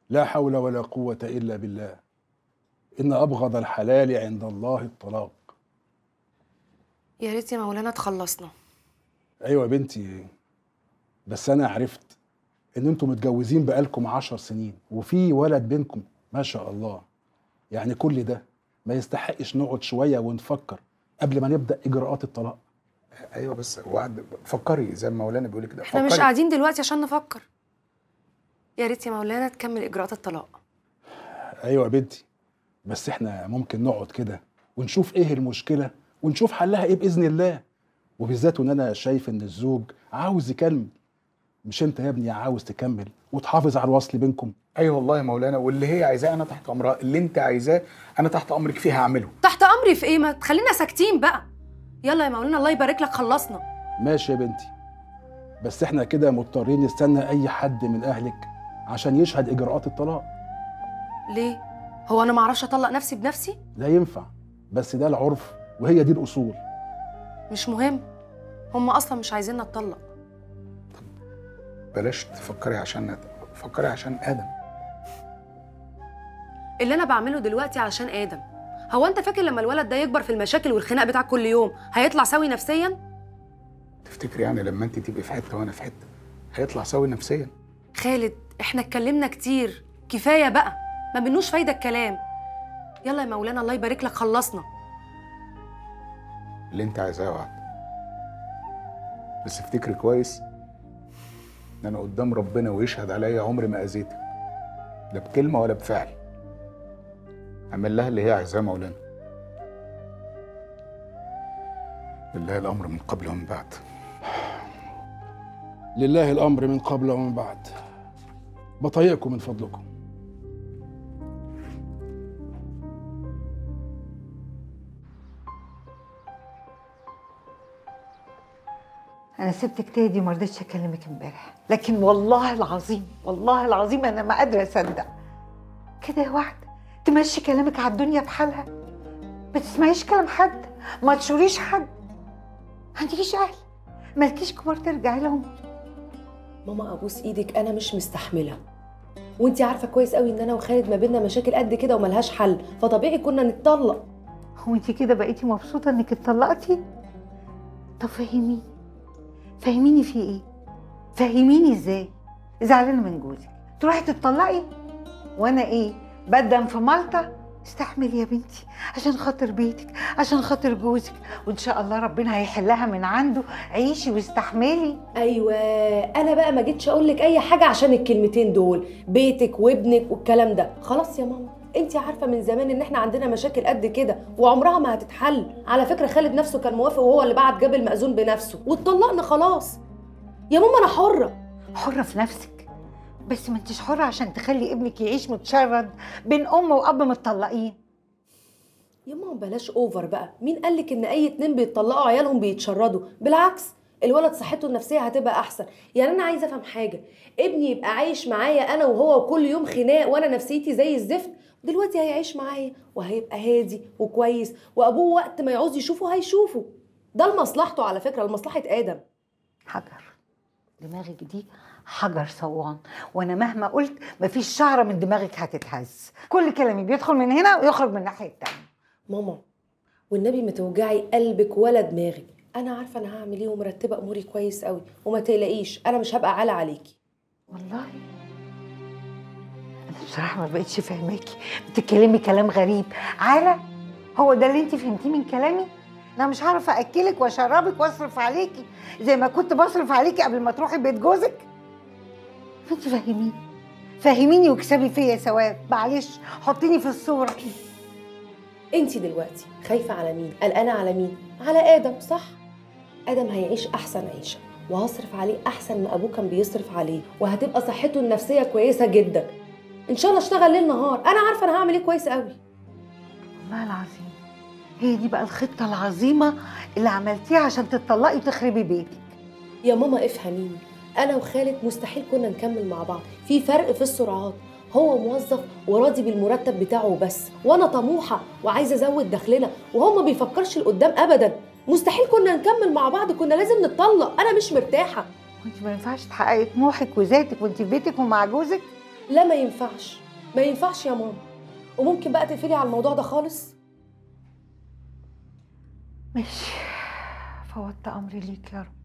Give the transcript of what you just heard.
لا حول ولا قوة إلا بالله إن أبغض الحلال عند الله الطلاق يا ريت يا مولانا تخلصنا أيوة يا بنتي بس أنا عرفت إن أنتم متجوزين بقالكم عشر سنين وفي ولد بينكم ما شاء الله يعني كل ده ما يستحقش نقعد شوية ونفكر قبل ما نبدأ إجراءات الطلاق ايوه بس وعد فكري زي ما مولانا بيقول كده احنا مش فكري. قاعدين دلوقتي عشان نفكر يا ريت يا مولانا تكمل اجراءات الطلاق أيوة يا بنتي بس إحنا ممكن نقعد كده ونشوف إيه المشكلة ونشوف حلها إيه بإذن الله وبالذات وإن أنا شايف إن الزوج عاوز يكمل مش أنت يا ابني عاوز تكمل وتحافظ على الوصل بينكم ايوه والله يا مولانا واللي هي عايزاه انا تحت امرها اللي انت عايزاه انا تحت امرك فيه هعمله تحت امري في ايه ما تخلينا ساكتين بقى يلا يا مولانا الله يبارك لك خلصنا ماشي يا بنتي بس احنا كده مضطرين نستنى اي حد من اهلك عشان يشهد اجراءات الطلاق ليه هو انا ما اعرفش اطلق نفسي بنفسي لا ينفع بس ده العرف وهي دي الاصول مش مهم هم اصلا مش عايزيننا نتطلق بلاش تفكري عشان فكري عشان ادم اللي انا بعمله دلوقتي علشان ادم هو انت فاكر لما الولد ده يكبر في المشاكل والخناق بتاع كل يوم هيطلع سوي نفسيا تفتكري يعني لما انت تبقي في حته وانا في حته هيطلع سوي نفسيا خالد احنا اتكلمنا كتير كفايه بقى ما منوش فايده الكلام يلا يا مولانا الله يبارك لك خلصنا اللي انت عايزاه يا وعد بس افتكري كويس ان انا قدام ربنا ويشهد عليا عمري ما اذيتك لا بكلمه ولا بفعل اعمل لها اللي هي عايزاه مولانا لله الامر من قبل ومن بعد لله الامر من قبل ومن بعد بطيئكم من فضلكم انا سبتك تهدي وما رضيتش اكلمك امبارح لكن والله العظيم والله العظيم انا ما قادره اصدق كده يا وعد تمشي كلامك على الدنيا بحالها ما تسمعيش كلام حد ما تشوريش حد ما عندكيش اهل مالكيش كبار ترجعي لهم ماما ابوس ايدك انا مش مستحمله وانتي عارفه كويس قوي ان انا وخالد ما بينا مشاكل قد كده وملهاش حل فطبيعي كنا نتطلق هو انت كده بقيتي مبسوطه انك اتطلقتي طب فهميني فهميني في ايه فهميني ازاي زعلانه من جوزك تروحي تتطلقي وانا ايه بدم في مالطا استحملي يا بنتي عشان خاطر بيتك عشان خاطر جوزك وان شاء الله ربنا هيحلها من عنده عيشي واستحملي ايوه انا بقى ما جيتش اقول لك اي حاجه عشان الكلمتين دول بيتك وابنك والكلام ده خلاص يا ماما انت عارفه من زمان ان احنا عندنا مشاكل قد كده وعمرها ما هتتحل على فكره خالد نفسه كان موافق وهو اللي بعت جاب المأذون بنفسه واتطلقنا خلاص يا ماما انا حره حره في نفسك بس ما انتش حره عشان تخلي ابنك يعيش متشرد بين ام واب متطلقين يا ماما بلاش اوفر بقى مين قالك ان اي اتنين بيتطلقوا عيالهم بيتشردوا بالعكس الولد صحته النفسيه هتبقى احسن يعني انا عايزه افهم حاجه ابني يبقى عايش معايا انا وهو وكل يوم خناق وانا نفسيتي زي الزفت دلوقتي هيعيش معايا وهيبقى هادي وكويس وابوه وقت ما يعوز يشوفه هيشوفه ده لمصلحته على فكره لمصلحه ادم حجر دماغك دي حجر صوان وانا مهما قلت مفيش شعره من دماغك هتتهز كل كلامي بيدخل من هنا ويخرج من الناحيه التانيه ماما والنبي ما توجعي قلبك ولا دماغك انا عارفه انا هعمل ايه ومرتبه اموري كويس قوي وما تقلقيش انا مش هبقى عالة عليكي والله انا بصراحه ما بقتش فاهماكي بتتكلمي كلام غريب عالة هو ده اللي انت فهمتيه من كلامي انا مش هعرف اكلك واشربك واصرف عليكي زي ما كنت بصرف عليكي قبل ما تروحي بيت جوزك انت فهميني فهميني واكسبي فيا ثواب معلش حطيني في الصوره انت دلوقتي خايفه على مين قلقانه على مين على ادم صح ادم هيعيش احسن عيشه وهصرف عليه احسن ما ابوه كان بيصرف عليه وهتبقى صحته النفسيه كويسه جدا ان شاء الله اشتغل ليل نهار انا عارفه انا هعمل ايه كويس قوي والله العظيم هي دي بقى الخطه العظيمه اللي عملتيها عشان تتطلقي وتخربي بيتك يا ماما افهميني انا وخالد مستحيل كنا نكمل مع بعض في فرق في السرعات هو موظف وراضي بالمرتب بتاعه وبس وانا طموحه وعايزه ازود دخلنا وهو ما بيفكرش لقدام ابدا مستحيل كنا نكمل مع بعض كنا لازم نتطلق انا مش مرتاحه وانت ما ينفعش تحققي طموحك وذاتك وانت في بيتك ومع جوزك لا ما ينفعش ما ينفعش يا ماما وممكن بقى تقفلي على الموضوع ده خالص ماشي فوضت امري ليك يا رب